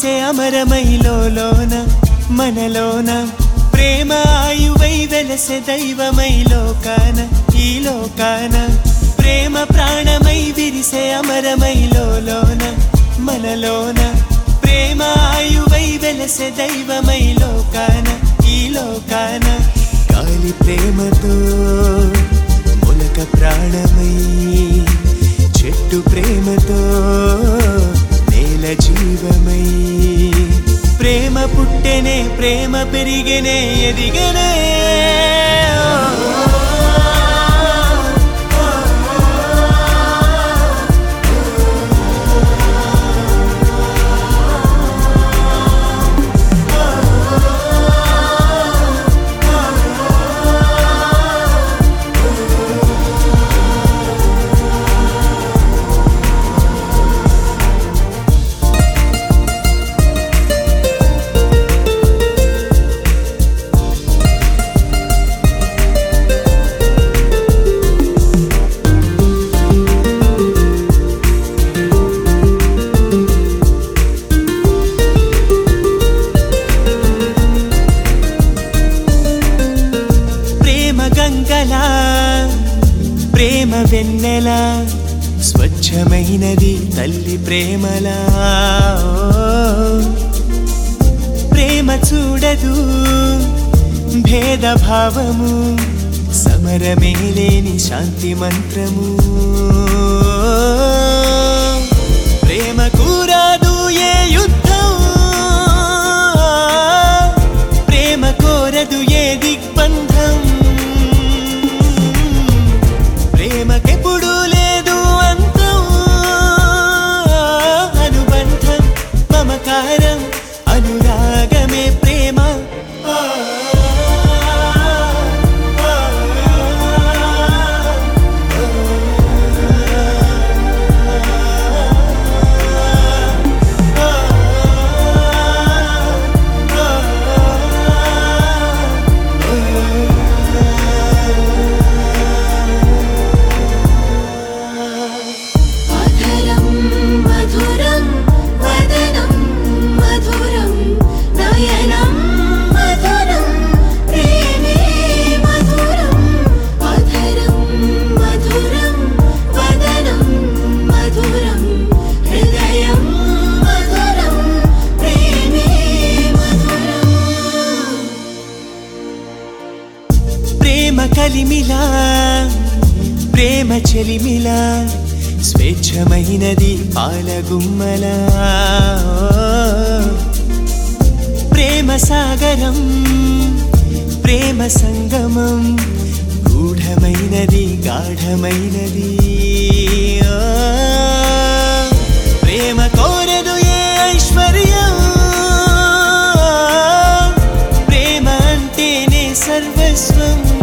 విరిసే అమరమై లోన మనలోన ప్రేమ ఆయువై వెలసె దైవమై లోకాన ఈ లోకాన ప్రేమ ప్రాణమై విరిసే అమరమై లోన మనలోన ప్రేమ ఆయువై వెలసె దైవమై లోకాన ఈ లోకాన గాలి ప్రేమతో మొలక ప్రాణమై చెట్టు ప్రేమతో నేల జీవమై ప్రేమ పుట్టెనే ప్రేమ పెరిగెనే ఎదిగనే ప్రేమ గంగలా ప్రేమ వెన్నెలా స్వచ్ఛమైనది తల్లి ప్రేమలా ప్రేమ చూడదు భేదభావము సమరమే లేని శాంతి మంత్రము ప్రేమ కూరాదు ఏ యుద్ధం ప్రేమ కోరదు ఏ దిగ్బంధం ప్రేమకెప్పుడు లేదు అంతం అనుబంధం మమకారం అనురాగమే ప్రేమ అధరం మధురం వదనం మధురం నయనం మధురం ప్రేమే మధురం అధరం మధురం వదనం మధురం హృదయం మధురం ప్రేమే మధురం ప్రేమ కలిమిలా ప్రేమ చెలిమిలా స్వేచ్ఛమైనది పాలగుమ్మలా ప్రేమ సాగరం ప్రేమ సంగమం గూఢమైనది గాఢమైనది ఆ, ప్రేమ కోరదు ఏ ఐశ్వర్యం ప్రేమ అంటేనే సర్వస్వం